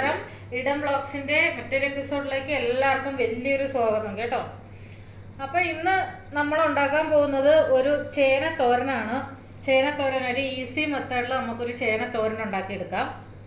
നമസ്കാരം ഇടം ബ്ലോഗ്സിന്റെ മറ്റൊരു എപ്പിസോഡിലേക്ക് എല്ലാവർക്കും വലിയൊരു സ്വാഗതം കേട്ടോ അപ്പൊ ഇന്ന് നമ്മൾ ഉണ്ടാക്കാൻ പോകുന്നത് ഒരു ചേന തോരനാണ് ചേന തോരൻ ഒരു ഈസി മെത്തേഡിൽ നമുക്കൊരു ചേന തോരൻ ഉണ്ടാക്കിയെടുക്കാം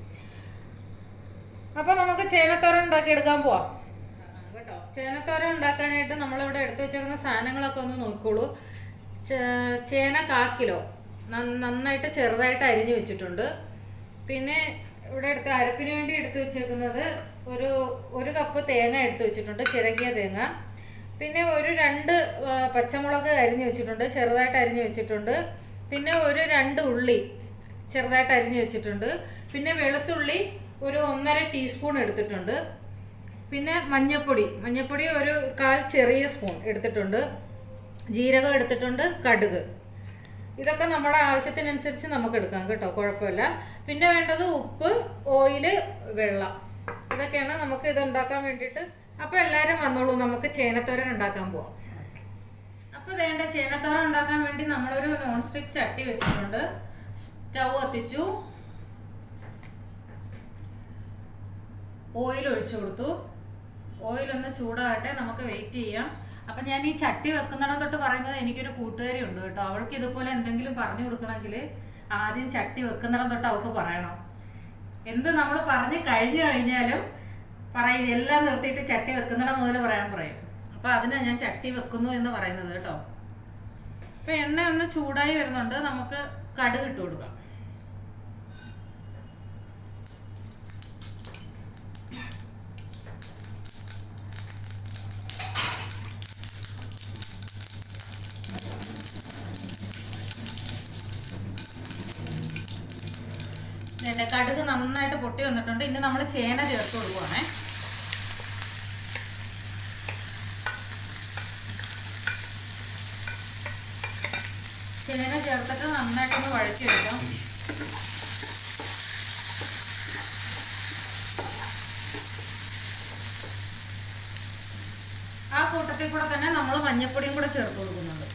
അപ്പൊ നമുക്ക് ചേനത്തോരൻ ഉണ്ടാക്കിയെടുക്കാൻ പോവാം കേട്ടോ ചേനത്തോരൻ ഉണ്ടാക്കാനായിട്ട് നമ്മളിവിടെ എടുത്തു വെച്ചേക്കുന്ന സാധനങ്ങളൊക്കെ ഒന്ന് നോക്കിക്കോളൂ ചേ- ചേന കാ കിലോ നന്ന- നന്നായിട്ട് ചെറുതായിട്ട് അരിഞ്ഞു വെച്ചിട്ടുണ്ട് പിന്നെ ഇവിടെ എടുത്ത് അരപ്പിന് വേണ്ടി എടുത്തു വെച്ചേക്കുന്നത് ഒരു ഒരു കപ്പ് തേങ്ങ എടുത്തു വെച്ചിട്ടുണ്ട് ചിരകിയ തേങ്ങ പിന്നെ ഒരു രണ്ട് ആ, പച്ചമുളക് അരിഞ്ഞു വെച്ചിട്ടുണ്ട് ചെറുതായിട്ട് അരിഞ്ഞു വെച്ചിട്ടുണ്ട് പിന്നെ ഒരു രണ്ട് ഉള്ളി ചെറുതായിട്ട് അരിഞ്ഞു വെച്ചിട്ടുണ്ട് പിന്നെ വെളുത്തുള്ളി ഒരു ഒന്നര ടീസ്പൂൺ എടുത്തിട്ടുണ്ട് പിന്നെ മഞ്ഞപ്പൊടി മഞ്ഞപ്പൊടി ഒരു കാൽ ചെറിയ സ്പൂൺ എടുത്തിട്ടുണ്ട് ജീരകം എടുത്തിട്ടുണ്ട് കടുക് ഇതൊക്കെ നമ്മുടെ ആവശ്യത്തിനനുസരിച്ച് നമുക്ക് എടുക്കാം കേട്ടോ കുഴപ്പമില്ല പിന്നെ വേണ്ടത് ഉപ്പ് ഓയില് വെള്ളം ഇതൊക്കെയാണ് നമുക്ക് ഇത് ഉണ്ടാക്കാൻ വേണ്ടിയിട്ട് അപ്പോൾ എല്ലാവരും വന്നോളൂ നമുക്ക് ചേനത്തോരൻ ഉണ്ടാക്കാൻ പോവാം അപ്പോൾ വേണ്ട ചേനത്തോരൻ ഉണ്ടാക്കാൻ വേണ്ടി നമ്മളൊരു നോൺ സ്റ്റിക്ക് ചട്ടി വെച്ചിട്ടുണ്ട് സ്റ്റൗ കത്തിച്ചു ഓയിൽ ഒഴിച്ചു കൊടുത്തു ഓയിൽ ഒന്ന് ചൂടാകട്ടെ നമുക്ക് വെയിറ്റ് ചെയ്യാം അപ്പം ഞാൻ ഈ ചട്ടി വെക്കുന്നിടം തൊട്ട് പറയുന്നത് എനിക്കൊരു കൂട്ടുകാരി ഉണ്ട് കേട്ടോ അവൾക്ക് ഇതുപോലെ എന്തെങ്കിലും പറഞ്ഞു കൊടുക്കണമെങ്കിൽ ആദ്യം ചട്ടി വെക്കുന്നിടം തൊട്ട് അവൾക്ക് പറയണം എന്ത് നമ്മൾ പറഞ്ഞു കഴിഞ്ഞു കഴിഞ്ഞാലും പറയും എല്ലാം നിർത്തിയിട്ട് ചട്ടി വെക്കുന്നിടം മുതൽ പറയാൻ പറയും അപ്പം അതിനാണ് ഞാൻ ചട്ടി വെക്കുന്നു എന്ന് പറയുന്നത് കേട്ടോ ഇപ്പം എണ്ണ ഒന്ന് ചൂടായി വരുന്നുണ്ട് നമുക്ക് കടുക് ഇട്ട് കൊടുക്കാം എൻ്റെ കടുക് നന്നായിട്ട് പൊട്ടി വന്നിട്ടുണ്ട് ഇനി നമ്മൾ ചേന ചേർത്ത് കൊടുക്കുവാണേ ചേന ചേർത്തിട്ട് നന്നായിട്ടൊന്ന് വഴറ്റിയെടുക്കാം ആ കൂട്ടത്തിൽ കൂടെ തന്നെ നമ്മൾ മഞ്ഞപ്പൊടിയും കൂടെ ചേർത്ത് കൊടുക്കുന്നുണ്ട്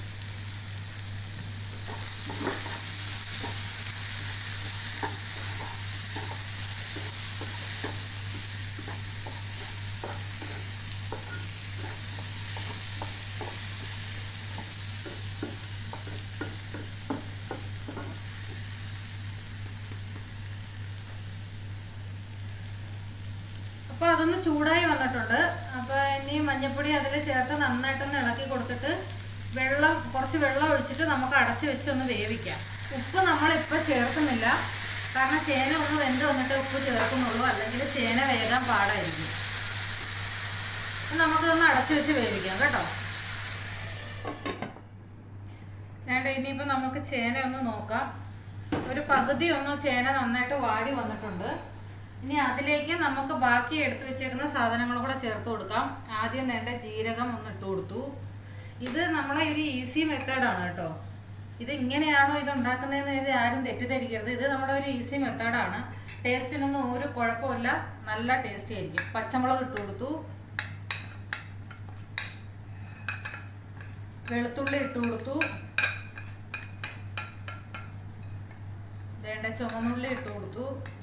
അപ്പോൾ അതൊന്ന് ചൂടായി വന്നിട്ടുണ്ട് അപ്പോൾ ഇനി മഞ്ഞപ്പൊടി അതിൽ ചേർത്ത് നന്നായിട്ടൊന്ന് ഇളക്കി കൊടുത്തിട്ട് വെള്ളം കുറച്ച് വെള്ളം ഒഴിച്ചിട്ട് നമുക്ക് അടച്ച് വെച്ച് ഒന്ന് വേവിക്കാം ഉപ്പ് നമ്മളിപ്പോൾ ചേർക്കുന്നില്ല കാരണം ചേന ഒന്ന് വെന്ത് വന്നിട്ട് ഉപ്പ് ചേർക്കുന്നുള്ളൂ അല്ലെങ്കിൽ ചേന വേകാൻ പാടായിരിക്കും നമുക്കിതൊന്ന് അടച്ച് വെച്ച് വേവിക്കാം കേട്ടോ വേണ്ട ഇനിയിപ്പോൾ നമുക്ക് ചേന ഒന്ന് നോക്കാം ഒരു പകുതി ഒന്ന് ചേന നന്നായിട്ട് വാടി വന്നിട്ടുണ്ട് ഇനി അതിലേക്ക് നമുക്ക് ബാക്കി എടുത്തു വെച്ചേക്കുന്ന സാധനങ്ങൾ കൂടെ ചേർത്ത് കൊടുക്കാം ആദ്യം വേണ്ട ജീരകം ഒന്ന് ഇട്ട് കൊടുത്തു ഇത് നമ്മളെ ഒരു ഈസി മെത്തേഡാണ് കേട്ടോ ഇത് ഇങ്ങനെയാണോ ഇത് ഉണ്ടാക്കുന്നതെന്ന് കരുതി ആരും തെറ്റിദ്ധരിക്കരുത് ഇത് നമ്മുടെ ഒരു ഈസി മെത്തേഡാണ് ടേസ്റ്റിനൊന്നും ഒരു കുഴപ്പമില്ല നല്ല ടേസ്റ്റി ആയിരിക്കും പച്ചമുളക് ഇട്ട് കൊടുത്തു വെളുത്തുള്ളി ഇട്ട് കൊടുത്തു വേണ്ട ചുവന്നുള്ളി ഇട്ട് കൊടുത്തു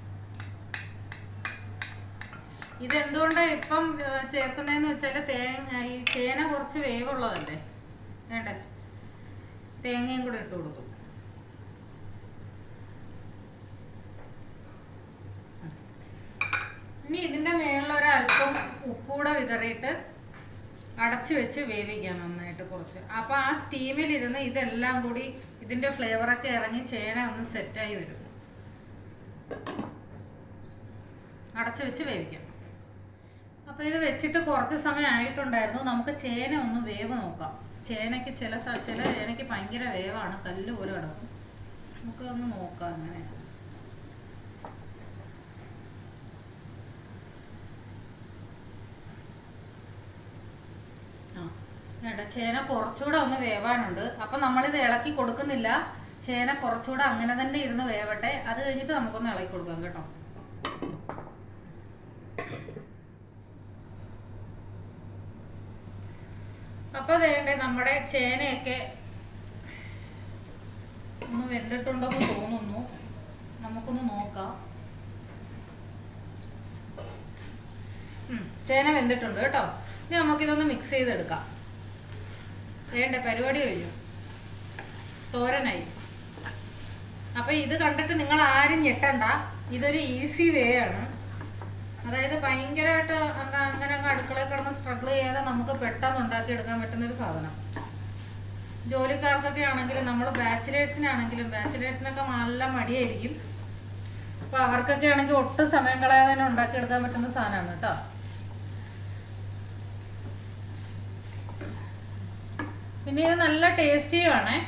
ഇതെന്തുകൊണ്ടാണ് ഇപ്പം ഏർ, ചേർക്കുന്നതെന്ന് വെച്ചാൽ തേങ്ങ ഈ ചേന കുറച്ച് വേവുള്ളതല്ലേ വേണ്ടേ തേങ്ങയും കൂടെ ഇട്ട് കൊടുത്തു ഇനി ഇതിന്റെ മേളിൽ ഒരല്പം ഉപ്പൂടെ വിതറിയിട്ട് അടച്ചു വെച്ച് വേവിക്കാം നന്നായിട്ട് കുറച്ച് അപ്പൊ ആ സ്റ്റീമിലിരുന്ന് ഇതെല്ലാം കൂടി ഇതിന്റെ ഫ്ലേവറൊക്കെ ഇറങ്ങി ചേന ഒന്ന് സെറ്റായി വരും അടച്ചു വെച്ച് വേവിക്കാം അപ്പൊ ഇത് വെച്ചിട്ട് കുറച്ച് സമയം ആയിട്ടുണ്ടായിരുന്നു നമുക്ക് ചേന ഒന്ന് വേവ് നോക്കാം ചേനയ്ക്ക് ചില സ- ചില ചേനയ്ക്ക് ഭയങ്കര വേവാണ് കല്ല് പോലെ കിടക്കും നമുക്ക് ഒന്ന് നോക്കാം അങ്ങനെ ആ വേണ്ട ചേന കുറച്ചുകൂടെ ഒന്ന് വേവാനുണ്ട് അപ്പം നമ്മളിത് ഇളക്കി കൊടുക്കുന്നില്ല ചേന കുറച്ചുകൂടെ അങ്ങനെ തന്നെ ഇരുന്ന് വേവട്ടെ അത് കഴിഞ്ഞിട്ട് നമുക്കൊന്ന് ഇളക്കി കൊടുക്കാം കേട്ടോ അപ്പൊ വേണ്ടേ നമ്മുടെ ചേനയൊക്കെ ഒന്ന് വെന്തിട്ടുണ്ടെന്ന് തോന്നുന്നു നമുക്കൊന്ന് നോക്കാം ഉം, ചേന വെന്തിട്ടുണ്ട് കേട്ടോ ഇനി നമുക്കിതൊന്ന് മിക്സ് ചെയ്തെടുക്കാം വേണ്ട പരിപാടി കഴിഞ്ഞു തോരനായി അപ്പൊ ഇത് കണ്ടിട്ട് നിങ്ങൾ ആരും ഞെട്ടണ്ട ഇതൊരു ഈസി വേ ആണ് അതായത് ഭയങ്കരമായിട്ട് അങ്ങ് അങ്ങനെ അങ്ങ് അടുക്കളയിൽ കിടന്ന് സ്ട്രഗിൾ ചെയ്യാതെ നമുക്ക് പെട്ടെന്ന് ഉണ്ടാക്കിയെടുക്കാൻ പറ്റുന്ന ഒരു സാധനം ജോലിക്കാർക്കൊക്കെ ആണെങ്കിലും നമ്മൾ ബാച്ചിലേഴ്സിനാണെങ്കിലും ബാച്ചിലേഴ്സിനൊക്കെ നല്ല മടിയായിരിക്കും അപ്പൊ അവർക്കൊക്കെ ആണെങ്കിൽ ഒട്ടും സമയം കളയാതെ തന്നെ ഉണ്ടാക്കിയെടുക്കാൻ പറ്റുന്ന സാധനമാണ് കേട്ടോ പിന്നെ ഇത് നല്ല ടേസ്റ്റിയുമാണേ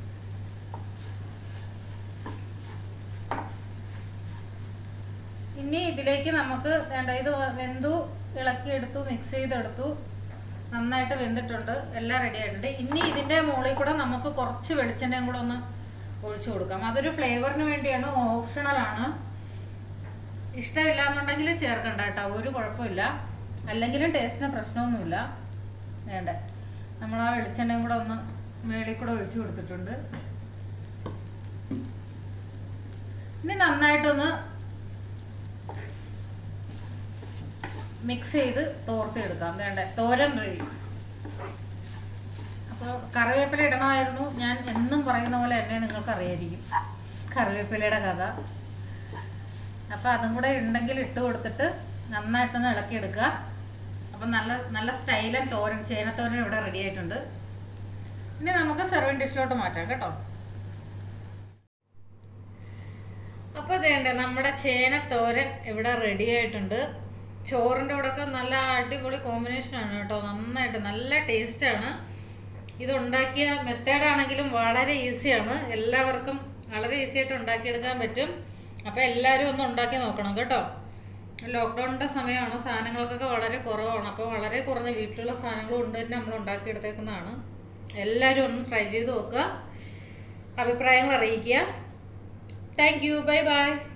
ഇനി ഇതിലേക്ക് നമുക്ക് വേണ്ട ഇത് വെന്തു ഇളക്കിയെടുത്തു മിക്സ് ചെയ്തെടുത്തു നന്നായിട്ട് വെന്തിട്ടുണ്ട് എല്ലാം റെഡി ആയിട്ടുണ്ട് ഇനി ഇതിൻ്റെ മുകളിൽ കൂടെ നമുക്ക് കുറച്ച് വെളിച്ചെണ്ണയും കൂടെ ഒന്ന് ഒഴിച്ചു കൊടുക്കാം അതൊരു ഫ്ലേവറിന് വേണ്ടിയാണ് ഓപ്ഷണലാണ് ഇഷ്ടമില്ല എന്നുണ്ടെങ്കിൽ ചേർക്കണ്ട കേട്ടോ ഒരു കുഴപ്പമില്ല അല്ലെങ്കിലും ടേസ്റ്റിന് പ്രശ്നമൊന്നുമില്ല വേണ്ട നമ്മൾ ആ വെളിച്ചെണ്ണയും കൂടെ ഒന്ന് മേളിൽ കൂടെ ഒഴിച്ചു കൊടുത്തിട്ടുണ്ട് ഇനി നന്നായിട്ടൊന്ന് മിക്സ് ചെയ്ത് തോർത്തെടുക്കാം വേണ്ട തോരൻ റെഡി അപ്പോൾ കറിവേപ്പില ഇടണമായിരുന്നു ഞാൻ എന്നും പറയുന്ന പോലെ എന്നെ നിങ്ങൾക്ക് അറിയായിരിക്കും കറിവേപ്പിലയുടെ കഥ അപ്പോൾ അതും കൂടെ ഉണ്ടെങ്കിൽ ഇട്ട് കൊടുത്തിട്ട് നന്നായിട്ടൊന്ന് ഇളക്കിയെടുക്കുക അപ്പം നല്ല നല്ല സ്റ്റൈലൻ തോരൻ ചേനത്തോരൻ ഇവിടെ റെഡി ആയിട്ടുണ്ട് ഇനി നമുക്ക് സെർവിങ് ഡിഷിലോട്ട് മാറ്റാം കേട്ടോ അപ്പോൾ ഇതേണ്ട നമ്മുടെ ചേനത്തോരൻ ഇവിടെ റെഡി ആയിട്ടുണ്ട് ചോറിൻ്റെ കൂടെയൊക്കെ നല്ല അടിപൊളി കോമ്പിനേഷനാണ് കേട്ടോ നന്നായിട്ട് നല്ല ടേസ്റ്റാണ് ഇത് ഉണ്ടാക്കിയ മെത്തേഡാണെങ്കിലും വളരെ ഈസിയാണ് എല്ലാവർക്കും വളരെ ഈസി ആയിട്ട് ഉണ്ടാക്കിയെടുക്കാൻ പറ്റും അപ്പോൾ എല്ലാവരും ഒന്ന് ഉണ്ടാക്കി നോക്കണം കേട്ടോ ലോക്ക്ഡൗണിൻ്റെ സമയമാണ് സാധനങ്ങൾക്കൊക്കെ വളരെ കുറവാണ് അപ്പോൾ വളരെ കുറഞ്ഞ വീട്ടിലുള്ള സാധനങ്ങൾ കൊണ്ട് തന്നെ നമ്മൾ ഉണ്ടാക്കിയെടുത്തേക്കുന്നതാണ് എല്ലാവരും ഒന്ന് ട്രൈ ചെയ്ത് നോക്കുക അഭിപ്രായങ്ങൾ അറിയിക്കുക താങ്ക് യു ബൈ ബൈ